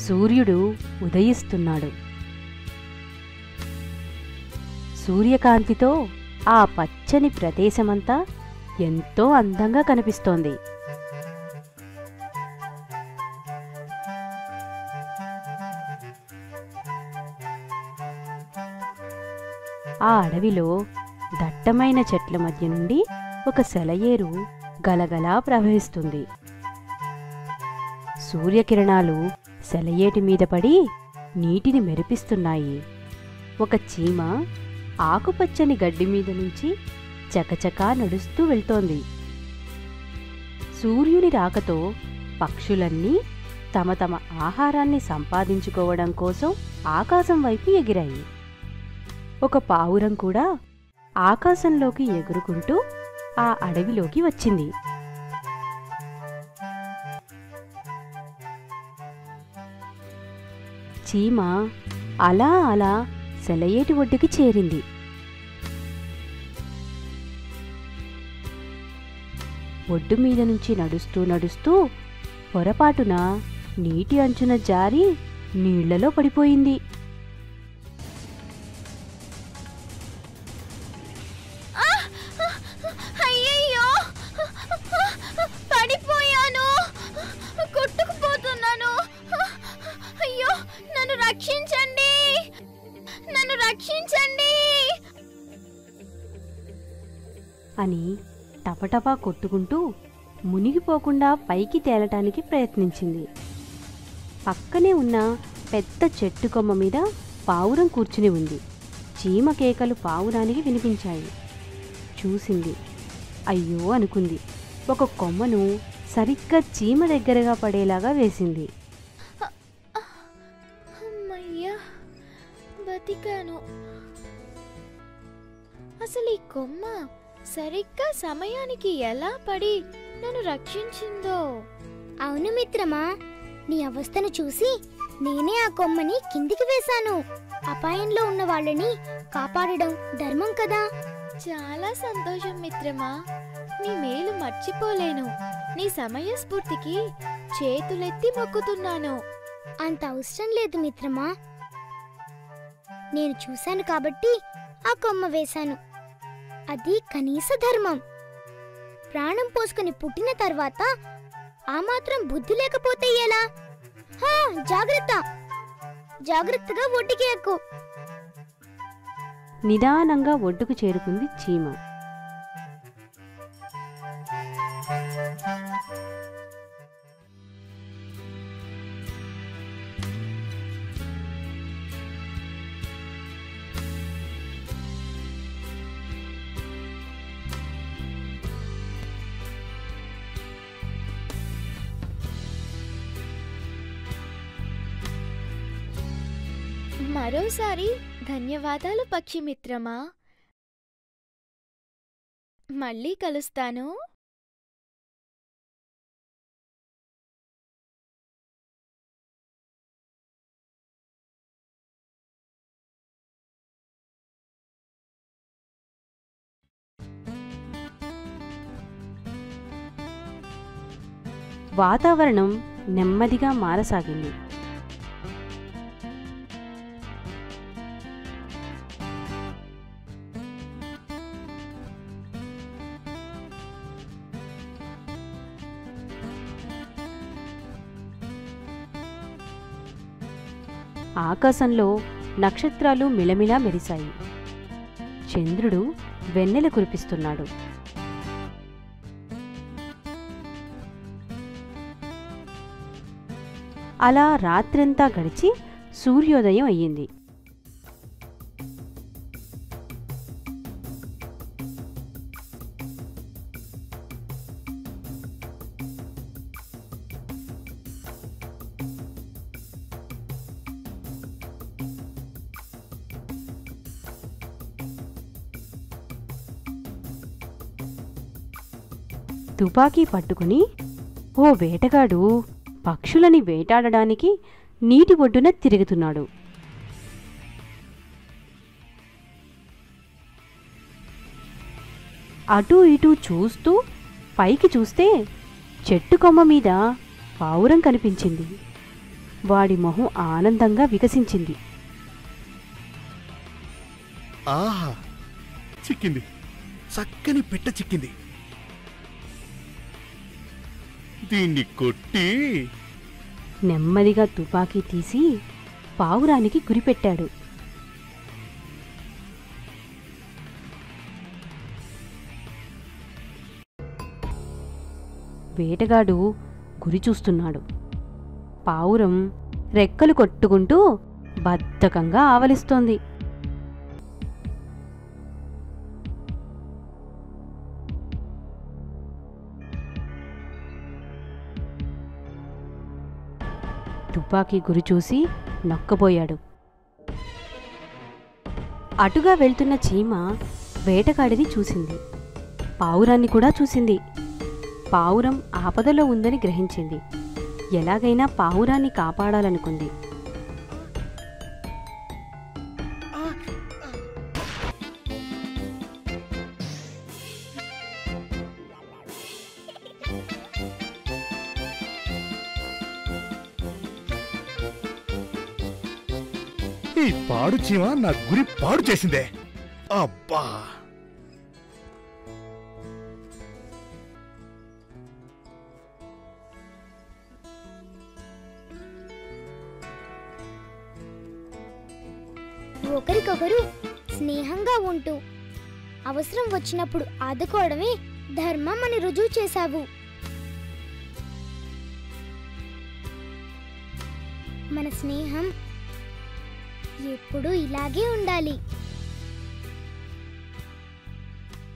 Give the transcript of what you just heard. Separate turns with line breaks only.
సూర్యుడు ఉదయిస్తున్నాడు సూర్యకాంతితో ఆ పచ్చని ప్రదేశమంతా ఎంతో అందంగా కనిపిస్తోంది ఆ అడవిలో దట్టమైన చెట్ల మధ్య నుండి ఒక సెలయేరు గలగలా ప్రవహిస్తుంది సూర్యకిరణాలు సెలయేటి మీద పడి నీటిని మెరిపిస్తున్నాయి ఒక చీమ ఆకుపచ్చని గడ్డి మీద నుంచి చకచకా నడుస్తూ వెళ్తోంది సూర్యుని రాకతో పక్షులన్నీ తమ తమ ఆహారాన్ని సంపాదించుకోవడం కోసం ఆకాశం వైపు ఎగిరాయి ఒక పావురం కూడా ఆకాశంలోకి ఎగురుకుంటూ ఆ అడవిలోకి వచ్చింది చీమ అలా అలా సెలయేటి ఒడ్డుకి చేరింది ఒడ్డు మీద నుంచి నడుస్తూ నడుస్తూ పొరపాటున నీటి అంచున జారి నీళ్లలో పడిపోయింది
అయ్యయ్యో పడిపోయాను కొట్టుకుపోతున్నాను అయ్యో నన్ను రక్షించండి నన్ను రక్షించండి
అని టపటపా కొట్టుకుంటూ మునిగిపోకుండా పైకి తేలటానికి ప్రయత్నించింది పక్కనే ఉన్న పెద్ద చెట్టు కొమ్మ మీద పావురం కూర్చుని ఉంది చీమ కేకలు పావురానికి వినిపించాయి చూసింది అయ్యో అనుకుంది ఒక కొమ్మను సరిగ్గా చీమ దగ్గరగా పడేలాగా వేసింది
అమ్మయ్యా బతికాను అసలు ఈ కొమ్మ సరిగ్గా సమయానికి ఎలా పడి నన్ను రక్షించిందో
అవును మిత్రమా నీ అవస్థను చూసి నేనే ఆ కొమ్మని కిందికి వేశాను అపాయంలో ఉన్న వాళ్ళని కాపాడడం ధర్మం కదా
చాలా సంతోషం మిత్రమా నీ మేలు మర్చిపోలేను నీ సమయస్ఫూర్తికి చేతులెత్తి మొక్కుతున్నాను
అంత అవసరం లేదు మిత్రమా నేను చూశాను కాబట్టి ఆ కొమ్మ వేశాను అది కనీస ధర్మం ప్రాణం పోసుకుని పుట్టిన తర్వాత ఆ మాత్రం బుద్ధి లేకపోతే ఎలా హా, జాగ్రత్త జాగ్రత్తగా ఒడ్డుకి ఎక్కు
నిదానంగా ఒడ్డుకు చేరుకుంది చీమ
మరోసారి ధన్యవాదాలు పక్షి మిత్రమా మళ్ళీ కలుస్తాను
వాతావరణం నెమ్మదిగా మారసాగింది ఆకాశంలో నక్షత్రాలు మిలమిలా మెరిశాయి చంద్రుడు వెన్నెల కురిపిస్తున్నాడు అలా రాత్రంతా గడిచి సూర్యోదయం అయ్యింది తుపాకీ పట్టుకుని ఓ వేటగాడు పక్షులని వేటాడడానికి నీటి ఒడ్డున తిరుగుతున్నాడు అటూ ఇటూ చూస్తూ పైకి చూస్తే చెట్టు కొమ్మ మీద పావురం కనిపించింది వాడి మొహం ఆనందంగా వికసించింది
ఆహా చిక్కింది చక్కని పిట్ట చిక్కింది దీన్ని కొట్టి
నెమ్మదిగా తుపాకీ తీసి పావురానికి గురిపెట్టాడు వేటగాడు గురి చూస్తున్నాడు పావురం రెక్కలు కొట్టుకుంటూ బద్ధకంగా ఆవలిస్తోంది తుపాకీ గురి చూసి నొక్కబోయాడు అటుగా వెళ్తున్న చీమ వేటగాడిని చూసింది పావురాన్ని కూడా చూసింది పావురం ఆపదలో ఉందని గ్రహించింది ఎలాగైనా పావురాన్ని కాపాడాలనుకుంది
ఈ పాడు చీమ నా గురి పాడు చేసిందే అబ్బా
ఒకరికొకరు స్నేహంగా ఉంటూ అవసరం వచ్చినప్పుడు ఆదుకోవడమే ధర్మం అని రుజువు చేశావు మన స్నేహం ఎప్పుడూ ఇలాగే ఉండాలి